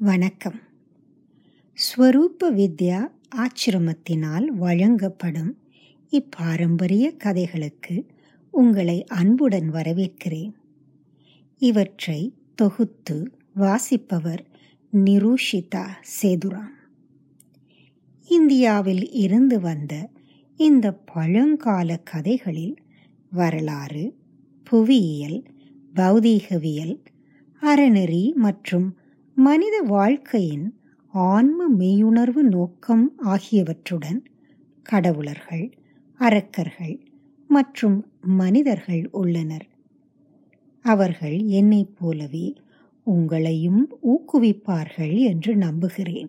வணக்கம் ஸ்வரூப வித்யா ஆச்சிரமத்தினால் வழங்கப்படும் இப்பாரம்பரிய கதைகளுக்கு உங்களை அன்புடன் வரவேற்கிறேன் இவற்றை தொகுத்து வாசிப்பவர் நிரூஷிதா சேதுராம் இந்தியாவில் இருந்து வந்த இந்த பழங்கால கதைகளில் வரலாறு புவியியல் பௌதீகவியல் அறநெறி மற்றும் மனித வாழ்க்கையின் ஆன்ம மெய்யுணர்வு நோக்கம் ஆகியவற்றுடன் கடவுளர்கள் அரக்கர்கள் மற்றும் மனிதர்கள் உள்ளனர் அவர்கள் என்னைப் போலவே உங்களையும் ஊக்குவிப்பார்கள் என்று நம்புகிறேன்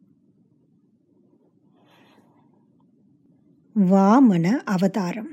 வாமன அவதாரம்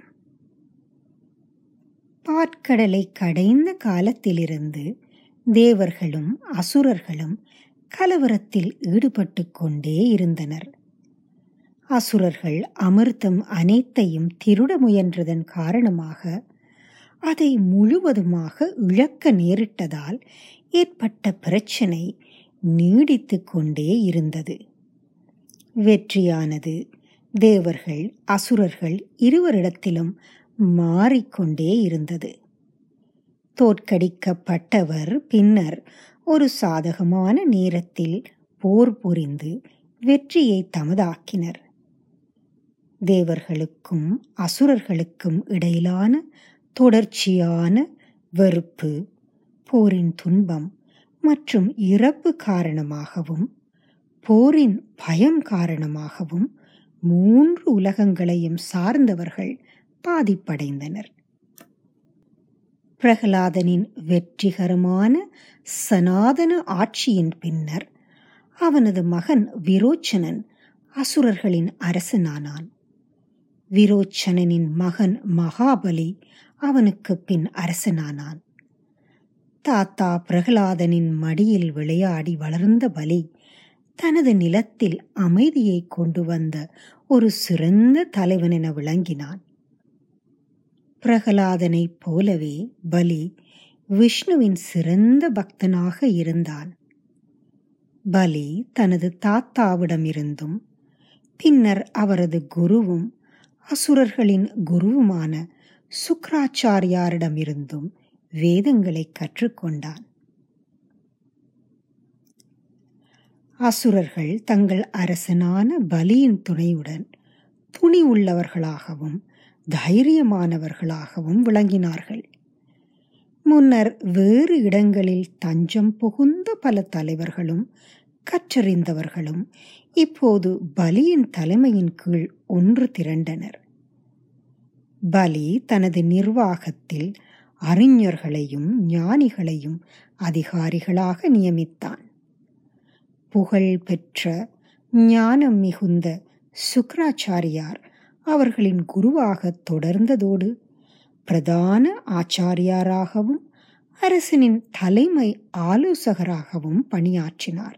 பாற்கடலை கடைந்த காலத்திலிருந்து தேவர்களும் அசுரர்களும் கலவரத்தில் ஈடுபட்டு கொண்டே இருந்தனர் அசுரர்கள் அமிர்தம் அனைத்தையும் திருட முயன்றதன் காரணமாக அதை முழுவதுமாக இழக்க நேரிட்டதால் ஏற்பட்ட பிரச்சனை நீடித்து கொண்டே இருந்தது வெற்றியானது தேவர்கள் அசுரர்கள் இருவரிடத்திலும் மாறிக்கொண்டே இருந்தது தோற்கடிக்கப்பட்டவர் பின்னர் ஒரு சாதகமான நேரத்தில் போர் புரிந்து வெற்றியை தமதாக்கினர் தேவர்களுக்கும் அசுரர்களுக்கும் இடையிலான தொடர்ச்சியான வெறுப்பு போரின் துன்பம் மற்றும் இறப்பு காரணமாகவும் போரின் பயம் காரணமாகவும் மூன்று உலகங்களையும் சார்ந்தவர்கள் பாதிப்படைந்தனர் பிரகலாதனின் வெற்றிகரமான சனாதன ஆட்சியின் பின்னர் அவனது மகன் விரோச்சனன் அசுரர்களின் அரசனானான் விரோச்சனனின் மகன் மகாபலி அவனுக்கு பின் அரசனானான் தாத்தா பிரகலாதனின் மடியில் விளையாடி வளர்ந்த பலி தனது நிலத்தில் அமைதியை கொண்டு வந்த ஒரு சிறந்த தலைவன் என விளங்கினான் பிரகலாதனைப் போலவே பலி விஷ்ணுவின் சிறந்த பக்தனாக இருந்தான் பலி தனது தாத்தாவிடமிருந்தும் பின்னர் அவரது குருவும் அசுரர்களின் குருவுமான சுக்ராச்சாரியாரிடமிருந்தும் வேதங்களை கற்றுக்கொண்டான் அசுரர்கள் தங்கள் அரசனான பலியின் துணையுடன் துணி உள்ளவர்களாகவும் தைரியமானவர்களாகவும் விளங்கினார்கள் முன்னர் வேறு இடங்களில் தஞ்சம் புகுந்த பல தலைவர்களும் கற்றறிந்தவர்களும் இப்போது பலியின் தலைமையின் கீழ் ஒன்று திரண்டனர் பலி தனது நிர்வாகத்தில் அறிஞர்களையும் ஞானிகளையும் அதிகாரிகளாக நியமித்தான் புகழ் பெற்ற ஞானம் மிகுந்த சுக்ராச்சாரியார் அவர்களின் குருவாக தொடர்ந்ததோடு பிரதான ஆச்சாரியாராகவும் அரசனின் தலைமை ஆலோசகராகவும் பணியாற்றினார்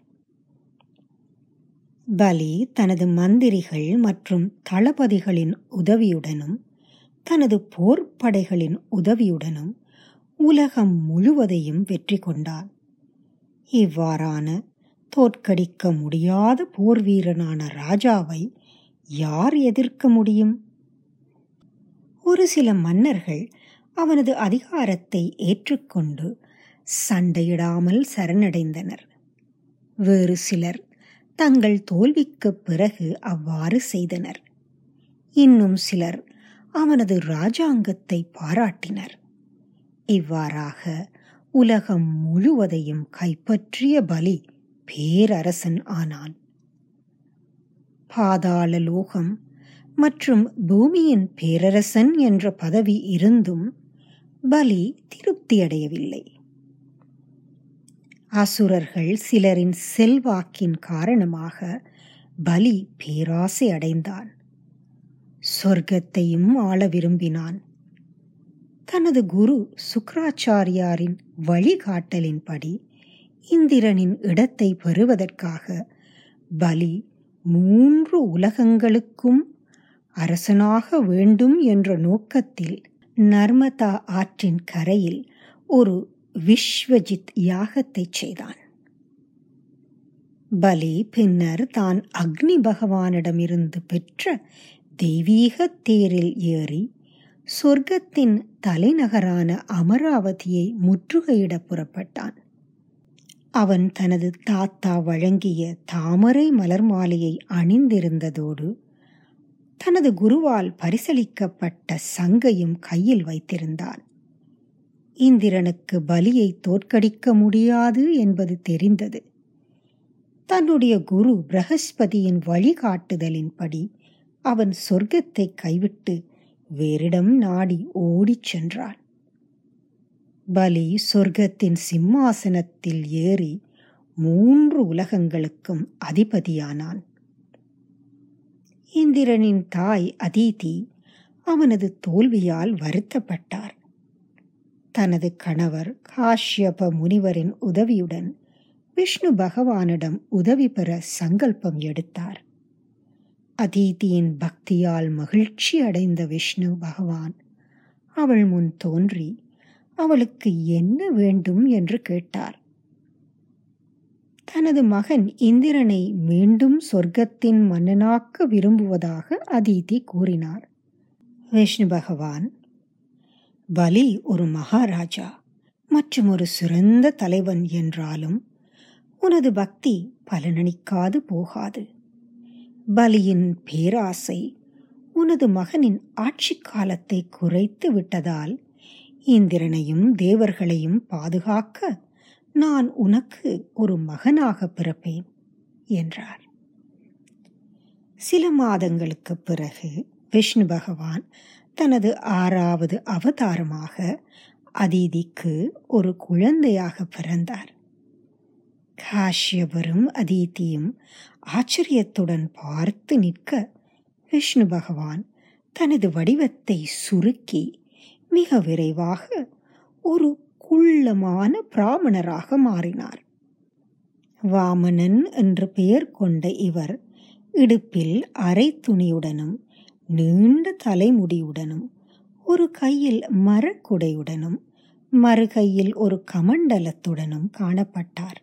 பலி தனது மந்திரிகள் மற்றும் தளபதிகளின் உதவியுடனும் தனது போர்ப்படைகளின் உதவியுடனும் உலகம் முழுவதையும் வெற்றி கொண்டான் இவ்வாறான தோற்கடிக்க முடியாத போர் வீரனான ராஜாவை யார் எதிர்க்க முடியும் ஒரு சில மன்னர்கள் அவனது அதிகாரத்தை ஏற்றுக்கொண்டு சண்டையிடாமல் சரணடைந்தனர் வேறு சிலர் தங்கள் தோல்விக்கு பிறகு அவ்வாறு செய்தனர் இன்னும் சிலர் அவனது இராஜாங்கத்தை பாராட்டினர் இவ்வாறாக உலகம் முழுவதையும் கைப்பற்றிய பலி பேரரசன் ஆனான் பாதாள லோகம் மற்றும் பூமியின் பேரரசன் என்ற பதவி இருந்தும் பலி திருப்தியடையவில்லை அசுரர்கள் சிலரின் செல்வாக்கின் காரணமாக பலி பேராசை அடைந்தான் சொர்க்கத்தையும் ஆள விரும்பினான் தனது குரு சுக்ராச்சாரியாரின் வழிகாட்டலின்படி இந்திரனின் இடத்தை பெறுவதற்காக பலி மூன்று உலகங்களுக்கும் அரசனாக வேண்டும் என்ற நோக்கத்தில் நர்மதா ஆற்றின் கரையில் ஒரு விஸ்வஜித் யாகத்தை செய்தான் பலி பின்னர் தான் அக்னி பகவானிடமிருந்து பெற்ற தெய்வீக தேரில் ஏறி சொர்க்கத்தின் தலைநகரான அமராவதியை முற்றுகையிட புறப்பட்டான் அவன் தனது தாத்தா வழங்கிய தாமரை மலர் மாலையை அணிந்திருந்ததோடு தனது குருவால் பரிசளிக்கப்பட்ட சங்கையும் கையில் வைத்திருந்தான் இந்திரனுக்கு பலியை தோற்கடிக்க முடியாது என்பது தெரிந்தது தன்னுடைய குரு பிரகஸ்பதியின் வழிகாட்டுதலின்படி அவன் சொர்க்கத்தை கைவிட்டு வேறிடம் நாடி ஓடிச் சென்றான் பலி சொர்க்கத்தின் சிம்மாசனத்தில் ஏறி மூன்று உலகங்களுக்கும் அதிபதியானான் இந்திரனின் தாய் அதீதி அவனது தோல்வியால் வருத்தப்பட்டார் தனது கணவர் காஷ்யப முனிவரின் உதவியுடன் விஷ்ணு பகவானிடம் உதவி பெற சங்கல்பம் எடுத்தார் அதீதியின் பக்தியால் மகிழ்ச்சி அடைந்த விஷ்ணு பகவான் அவள் முன் தோன்றி அவளுக்கு என்ன வேண்டும் என்று கேட்டார் தனது மகன் இந்திரனை மீண்டும் சொர்க்கத்தின் மன்னனாக்க விரும்புவதாக அதீதி கூறினார் விஷ்ணு பகவான் பலி ஒரு மகாராஜா மற்றும் ஒரு சிறந்த தலைவன் என்றாலும் உனது பக்தி பலனளிக்காது போகாது பலியின் பேராசை உனது மகனின் ஆட்சி காலத்தை குறைத்து விட்டதால் இந்திரனையும் தேவர்களையும் பாதுகாக்க நான் உனக்கு ஒரு மகனாக பிறப்பேன் என்றார் சில மாதங்களுக்கு பிறகு விஷ்ணு பகவான் தனது ஆறாவது அவதாரமாக அதீதிக்கு ஒரு குழந்தையாக பிறந்தார் காஷ்யபரும் அதீதியும் ஆச்சரியத்துடன் பார்த்து நிற்க விஷ்ணு பகவான் தனது வடிவத்தை சுருக்கி மிக விரைவாக ஒரு குள்ளமான பிராமணராக மாறினார் வாமனன் என்று பெயர் கொண்ட இவர் இடுப்பில் அரை துணியுடனும் நீண்ட தலைமுடியுடனும் ஒரு கையில் மரக்குடையுடனும் மறு கையில் ஒரு கமண்டலத்துடனும் காணப்பட்டார்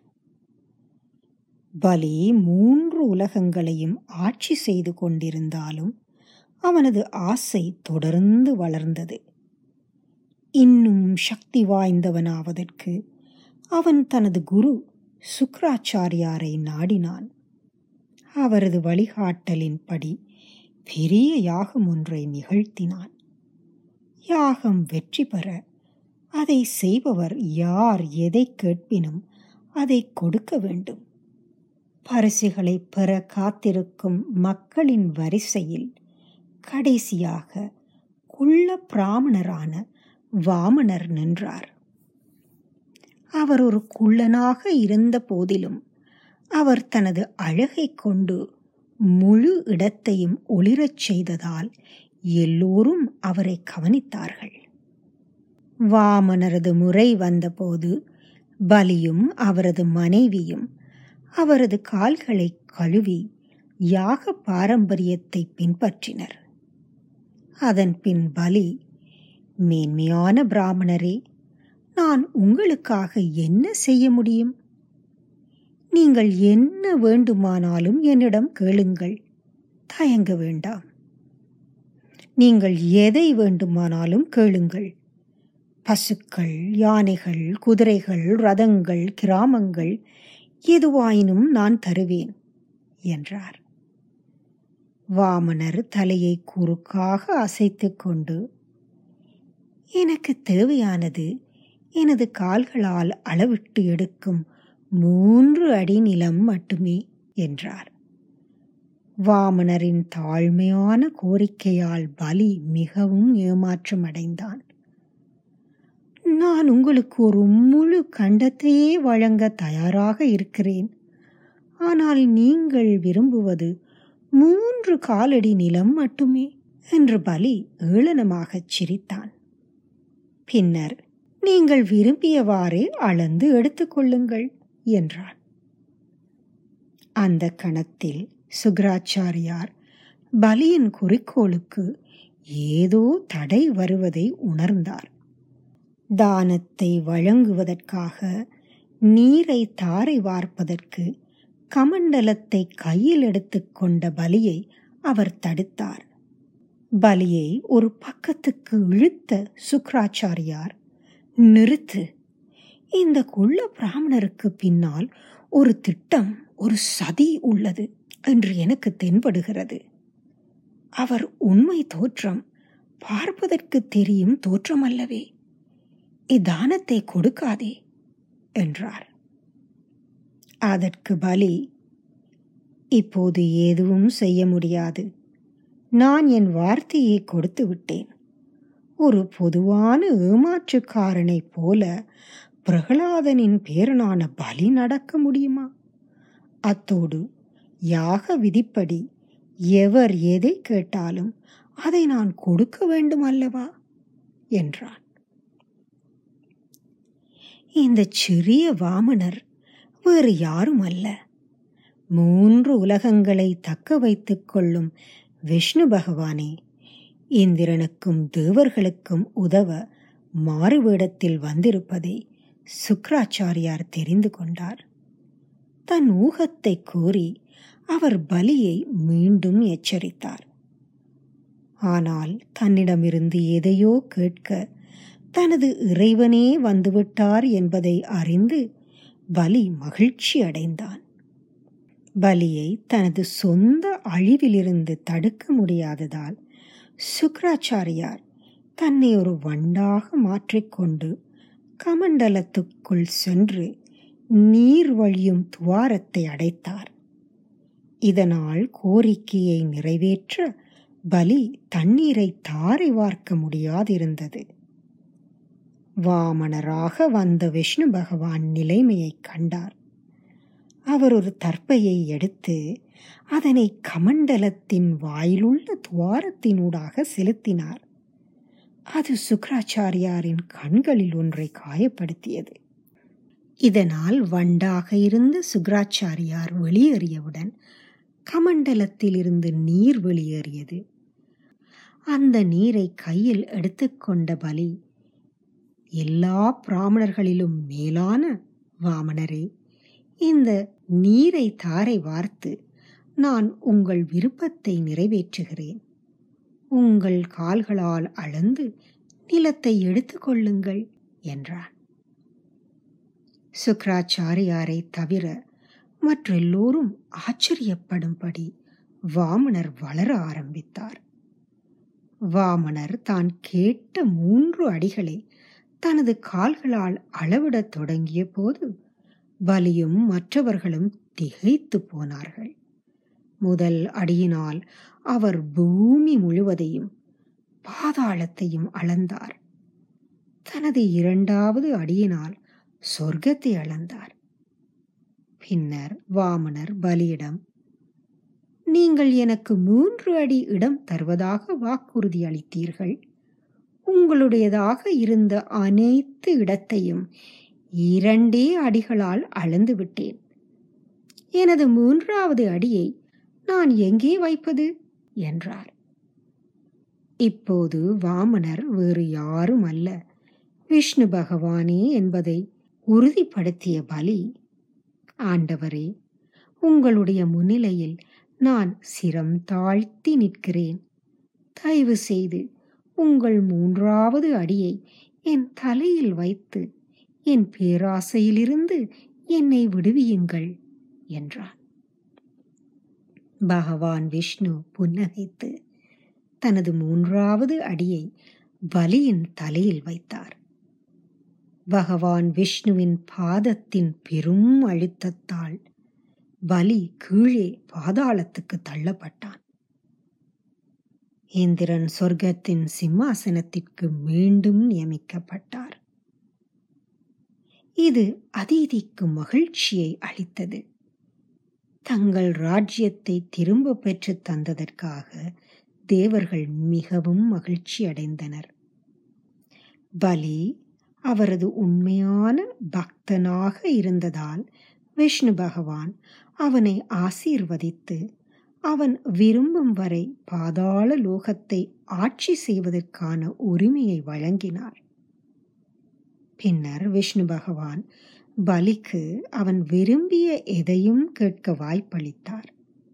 பலி மூன்று உலகங்களையும் ஆட்சி செய்து கொண்டிருந்தாலும் அவனது ஆசை தொடர்ந்து வளர்ந்தது இன்னும் சக்தி வாய்ந்தவனாவதற்கு அவன் தனது குரு சுக்ராச்சாரியாரை நாடினான் அவரது வழிகாட்டலின்படி பெரிய யாகம் ஒன்றை நிகழ்த்தினான் யாகம் வெற்றி பெற அதை செய்பவர் யார் எதை கேட்பினும் அதை கொடுக்க வேண்டும் பரிசுகளை பெற காத்திருக்கும் மக்களின் வரிசையில் கடைசியாக குள்ள பிராமணரான வாமனர் நின்றார் அவர் ஒரு குள்ளனாக இருந்த போதிலும் அவர் தனது அழகை கொண்டு முழு இடத்தையும் ஒளிரச் செய்ததால் எல்லோரும் அவரை கவனித்தார்கள் வாமனரது முறை வந்தபோது பலியும் அவரது மனைவியும் அவரது கால்களை கழுவி யாக பாரம்பரியத்தை பின்பற்றினர் அதன் பின் பலி மேன்மையான பிராமணரே நான் உங்களுக்காக என்ன செய்ய முடியும் நீங்கள் என்ன வேண்டுமானாலும் என்னிடம் கேளுங்கள் தயங்க வேண்டாம் நீங்கள் எதை வேண்டுமானாலும் கேளுங்கள் பசுக்கள் யானைகள் குதிரைகள் ரதங்கள் கிராமங்கள் எதுவாயினும் நான் தருவேன் என்றார் வாமனர் தலையை குறுக்காக அசைத்து கொண்டு எனக்கு தேவையானது எனது கால்களால் அளவிட்டு எடுக்கும் மூன்று அடி நிலம் மட்டுமே என்றார் வாமனரின் தாழ்மையான கோரிக்கையால் பலி மிகவும் ஏமாற்றம் அடைந்தான் நான் உங்களுக்கு ஒரு முழு கண்டத்தையே வழங்க தயாராக இருக்கிறேன் ஆனால் நீங்கள் விரும்புவது மூன்று காலடி நிலம் மட்டுமே என்று பலி ஏளனமாகச் சிரித்தான் பின்னர் நீங்கள் விரும்பியவாறே அளந்து எடுத்துக்கொள்ளுங்கள் என்றான் அந்த கணத்தில் சுக்ராச்சாரியார் பலியின் குறிக்கோளுக்கு ஏதோ தடை வருவதை உணர்ந்தார் தானத்தை வழங்குவதற்காக நீரை தாரை வார்ப்பதற்கு கமண்டலத்தை கையில் எடுத்துக்கொண்ட பலியை அவர் தடுத்தார் பலியை ஒரு பக்கத்துக்கு இழுத்த சுக்ராச்சாரியார் நிறுத்து இந்த குள்ள பிராமணருக்கு பின்னால் ஒரு திட்டம் ஒரு சதி உள்ளது என்று எனக்கு தென்படுகிறது அவர் உண்மை தோற்றம் பார்ப்பதற்கு தெரியும் தோற்றம் அல்லவே இத்தானத்தை கொடுக்காதே என்றார் அதற்கு பலி இப்போது எதுவும் செய்ய முடியாது நான் என் வார்த்தையை கொடுத்து விட்டேன் ஒரு பொதுவான ஏமாற்றுக்காரனைப் போல பிரகலாதனின் பேரனான பலி நடக்க முடியுமா அத்தோடு யாக விதிப்படி எவர் எதை கேட்டாலும் அதை நான் கொடுக்க வேண்டும் அல்லவா என்றான் இந்த சிறிய வாமனர் வேறு யாரும் அல்ல மூன்று உலகங்களை தக்க வைத்துக் கொள்ளும் விஷ்ணு பகவானே இந்திரனுக்கும் தேவர்களுக்கும் உதவ மாறுவேடத்தில் வந்திருப்பதை சுக்ராச்சாரியார் தெரிந்து கொண்டார் தன் ஊகத்தை கூறி அவர் பலியை மீண்டும் எச்சரித்தார் ஆனால் தன்னிடமிருந்து எதையோ கேட்க தனது இறைவனே வந்துவிட்டார் என்பதை அறிந்து பலி மகிழ்ச்சி அடைந்தான் பலியை தனது சொந்த அழிவிலிருந்து தடுக்க முடியாததால் சுக்ராச்சாரியார் தன்னை ஒரு வண்டாக மாற்றிக்கொண்டு கமண்டலத்துக்குள் சென்று நீர் வழியும் துவாரத்தை அடைத்தார் இதனால் கோரிக்கையை நிறைவேற்ற பலி தண்ணீரை தாரை வார்க்க முடியாதிருந்தது வாமனராக வந்த விஷ்ணு பகவான் நிலைமையை கண்டார் அவர் ஒரு தர்ப்பையை எடுத்து அதனை கமண்டலத்தின் வாயிலுள்ள துவாரத்தினூடாக செலுத்தினார் அது சுக்ராச்சாரியாரின் கண்களில் ஒன்றை காயப்படுத்தியது இதனால் வண்டாக இருந்த சுக்ராச்சாரியார் வெளியேறியவுடன் கமண்டலத்திலிருந்து நீர் வெளியேறியது அந்த நீரை கையில் எடுத்துக்கொண்ட பலி எல்லா பிராமணர்களிலும் மேலான வாமனரே இந்த நீரை தாரை வார்த்து நான் உங்கள் விருப்பத்தை நிறைவேற்றுகிறேன் உங்கள் கால்களால் அளந்து நிலத்தை எடுத்துக்கொள்ளுங்கள் என்றான் சுக்ராச்சாரியாரை தவிர மற்றெல்லோரும் ஆச்சரியப்படும்படி வாமனர் வளர ஆரம்பித்தார் வாமனர் தான் கேட்ட மூன்று அடிகளை தனது கால்களால் அளவிடத் தொடங்கிய போது பலியும் மற்றவர்களும் திகைத்து போனார்கள் முதல் அடியினால் அவர் பூமி முழுவதையும் பாதாளத்தையும் அளந்தார் தனது இரண்டாவது அடியினால் சொர்க்கத்தை அளந்தார் பின்னர் வாமனர் பலியிடம் நீங்கள் எனக்கு மூன்று அடி இடம் தருவதாக வாக்குறுதி அளித்தீர்கள் உங்களுடையதாக இருந்த அனைத்து இடத்தையும் இரண்டே அடிகளால் அளந்து விட்டேன் எனது மூன்றாவது அடியை நான் எங்கே வைப்பது என்றார் இப்போது வாமனர் வேறு யாரும் அல்ல விஷ்ணு பகவானே என்பதை உறுதிப்படுத்திய பலி ஆண்டவரே உங்களுடைய முன்னிலையில் நான் சிரம் தாழ்த்தி நிற்கிறேன் தயவு செய்து உங்கள் மூன்றாவது அடியை என் தலையில் வைத்து என் பேராசையிலிருந்து என்னை விடுவியுங்கள் என்றான் பகவான் விஷ்ணு புன்னகைத்து தனது மூன்றாவது அடியை பலியின் தலையில் வைத்தார் பகவான் விஷ்ணுவின் பாதத்தின் பெரும் அழுத்தத்தால் பலி கீழே பாதாளத்துக்கு தள்ளப்பட்டான் இந்திரன் சொர்க்கத்தின் சிம்மாசனத்திற்கு மீண்டும் நியமிக்கப்பட்டார் இது அதீதிக்கு மகிழ்ச்சியை அளித்தது தங்கள் ராஜ்யத்தை திரும்ப பெற்று தந்ததற்காக தேவர்கள் மிகவும் மகிழ்ச்சி அடைந்தனர் பலி அவரது உண்மையான பக்தனாக இருந்ததால் விஷ்ணு பகவான் அவனை ஆசீர்வதித்து அவன் விரும்பும் வரை பாதாள லோகத்தை ஆட்சி செய்வதற்கான உரிமையை வழங்கினார் பின்னர் விஷ்ணு பகவான் பலிக்கு அவன் விரும்பிய எதையும் கேட்க வாய்ப்பளித்தார்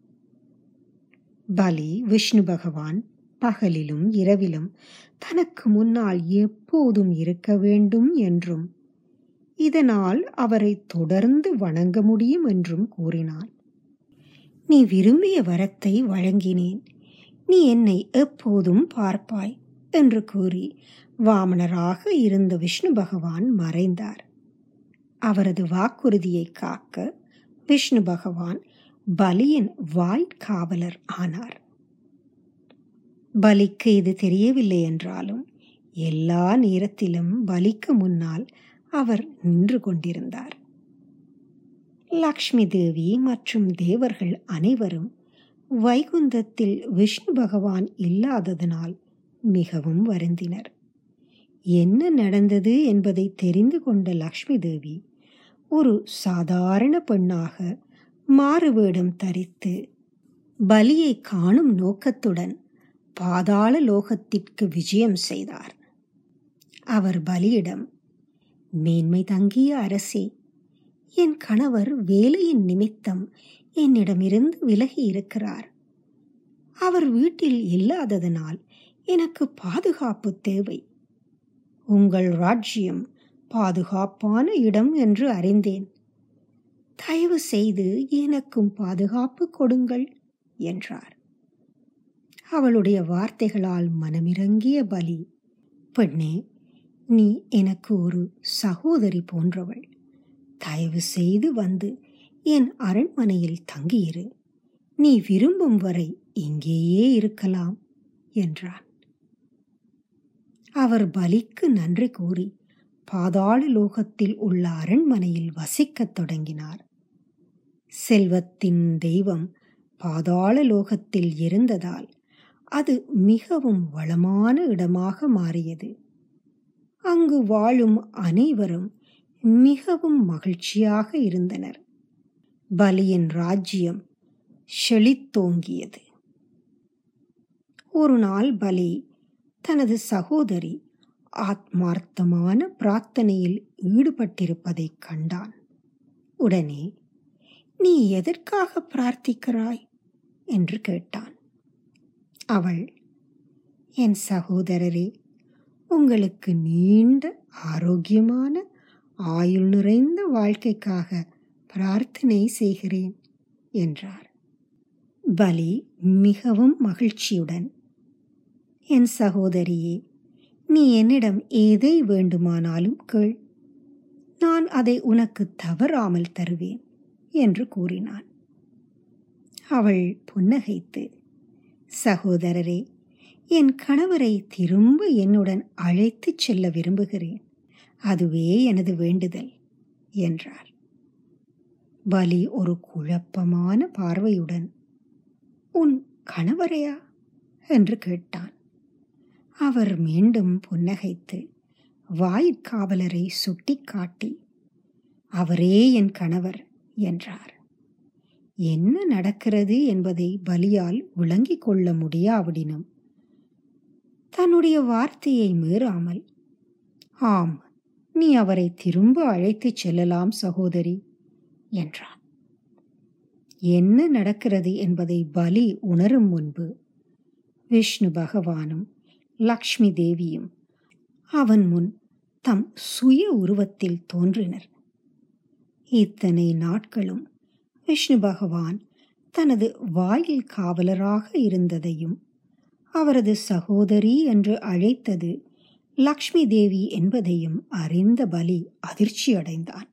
பலி விஷ்ணு பகவான் பகலிலும் இரவிலும் தனக்கு முன்னால் எப்போதும் இருக்க வேண்டும் என்றும் இதனால் அவரை தொடர்ந்து வணங்க முடியும் என்றும் கூறினான் நீ விரும்பிய வரத்தை வழங்கினேன் நீ என்னை எப்போதும் பார்ப்பாய் என்று கூறி வாமனராக இருந்த விஷ்ணு பகவான் மறைந்தார் அவரது வாக்குறுதியை காக்க விஷ்ணு பகவான் பலியின் வாய்க்காவலர் ஆனார் பலிக்கு இது தெரியவில்லை என்றாலும் எல்லா நேரத்திலும் பலிக்கு முன்னால் அவர் நின்று கொண்டிருந்தார் லக்ஷ்மி தேவி மற்றும் தேவர்கள் அனைவரும் வைகுந்தத்தில் விஷ்ணு பகவான் இல்லாததனால் மிகவும் வருந்தினர் என்ன நடந்தது என்பதை தெரிந்து கொண்ட லக்ஷ்மி தேவி ஒரு சாதாரண பெண்ணாக மாறுவேடம் தரித்து பலியை காணும் நோக்கத்துடன் பாதாள லோகத்திற்கு விஜயம் செய்தார் அவர் பலியிடம் மேன்மை தங்கிய அரசே என் கணவர் வேலையின் நிமித்தம் என்னிடமிருந்து விலகி இருக்கிறார் அவர் வீட்டில் இல்லாததனால் எனக்கு பாதுகாப்பு தேவை உங்கள் ராஜ்யம் பாதுகாப்பான இடம் என்று அறிந்தேன் தயவு செய்து எனக்கும் பாதுகாப்பு கொடுங்கள் என்றார் அவளுடைய வார்த்தைகளால் மனமிறங்கிய பலி பெண்ணே நீ எனக்கு ஒரு சகோதரி போன்றவள் தயவு செய்து வந்து என் அரண்மனையில் தங்கியிரு நீ விரும்பும் வரை இங்கேயே இருக்கலாம் என்றான் அவர் பலிக்கு நன்றி கூறி பாதாள லோகத்தில் உள்ள அரண்மனையில் வசிக்கத் தொடங்கினார் செல்வத்தின் தெய்வம் பாதாள லோகத்தில் இருந்ததால் அது மிகவும் வளமான இடமாக மாறியது அங்கு வாழும் அனைவரும் மிகவும் மகிழ்ச்சியாக இருந்தனர் பலியின் ராஜ்யம் செழித்தோங்கியது ஒரு நாள் பலி தனது சகோதரி ஆத்மார்த்தமான பிரார்த்தனையில் ஈடுபட்டிருப்பதைக் கண்டான் உடனே நீ எதற்காக பிரார்த்திக்கிறாய் என்று கேட்டான் அவள் என் சகோதரரே உங்களுக்கு நீண்ட ஆரோக்கியமான ஆயுள் நிறைந்த வாழ்க்கைக்காக பிரார்த்தனை செய்கிறேன் என்றார் பலி மிகவும் மகிழ்ச்சியுடன் என் சகோதரியே நீ என்னிடம் எதை வேண்டுமானாலும் கேள் நான் அதை உனக்கு தவறாமல் தருவேன் என்று கூறினான் அவள் புன்னகைத்து சகோதரரே என் கணவரை திரும்ப என்னுடன் அழைத்துச் செல்ல விரும்புகிறேன் அதுவே எனது வேண்டுதல் என்றார் பலி ஒரு குழப்பமான பார்வையுடன் உன் கணவரையா என்று கேட்டான் அவர் மீண்டும் புன்னகைத்து வாயிற்காவலரை சுட்டிக்காட்டி அவரே என் கணவர் என்றார் என்ன நடக்கிறது என்பதை பலியால் விளங்கிக் கொள்ள முடியாவிடினும் தன்னுடைய வார்த்தையை மீறாமல் ஆம் நீ அவரை திரும்ப அழைத்துச் செல்லலாம் சகோதரி என்றான் என்ன நடக்கிறது என்பதை பலி உணரும் முன்பு விஷ்ணு பகவானும் லக்ஷ்மி தேவியும் அவன் முன் தம் சுய உருவத்தில் தோன்றினர் இத்தனை நாட்களும் விஷ்ணு பகவான் தனது வாயில் காவலராக இருந்ததையும் அவரது சகோதரி என்று அழைத்தது லக்ஷ்மி தேவி என்பதையும் அறிந்த பலி அதிர்ச்சியடைந்தான்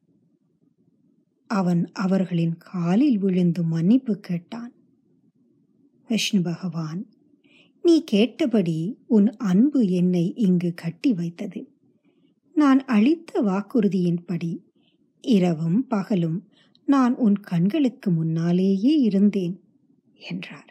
அவன் அவர்களின் காலில் விழுந்து மன்னிப்பு கேட்டான் விஷ்ணு பகவான் நீ கேட்டபடி உன் அன்பு என்னை இங்கு கட்டி வைத்தது நான் அளித்த வாக்குறுதியின்படி இரவும் பகலும் நான் உன் கண்களுக்கு முன்னாலேயே இருந்தேன் என்றார்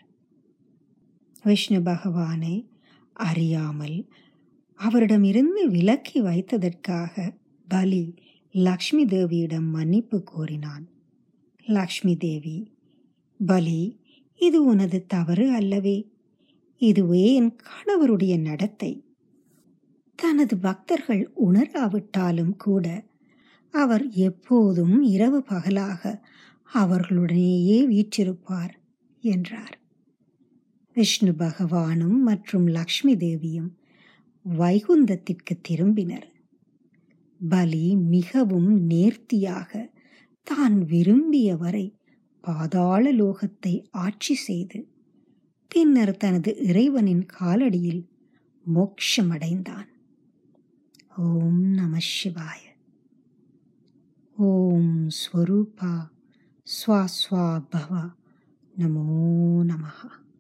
விஷ்ணு பகவானை அறியாமல் அவரிடமிருந்து விலக்கி வைத்ததற்காக பலி லக்ஷ்மி தேவியிடம் மன்னிப்பு கோரினான் லக்ஷ்மி தேவி பலி இது உனது தவறு அல்லவே இதுவே என் கணவருடைய நடத்தை தனது பக்தர்கள் உணராவிட்டாலும் கூட அவர் எப்போதும் இரவு பகலாக அவர்களுடனேயே வீற்றிருப்பார் என்றார் விஷ்ணு பகவானும் மற்றும் லக்ஷ்மி தேவியும் வைகுந்தத்திற்கு திரும்பினர் பலி மிகவும் நேர்த்தியாக தான் விரும்பியவரை பாதாள லோகத்தை ஆட்சி செய்து பின்னர் தனது இறைவனின் காலடியில் மோட்சமடைந்தான் ஓம் நம சிவாய ஓம் ஸ்வரூபா ஸ்வா ஸ்வா பவ நமோ நமஹா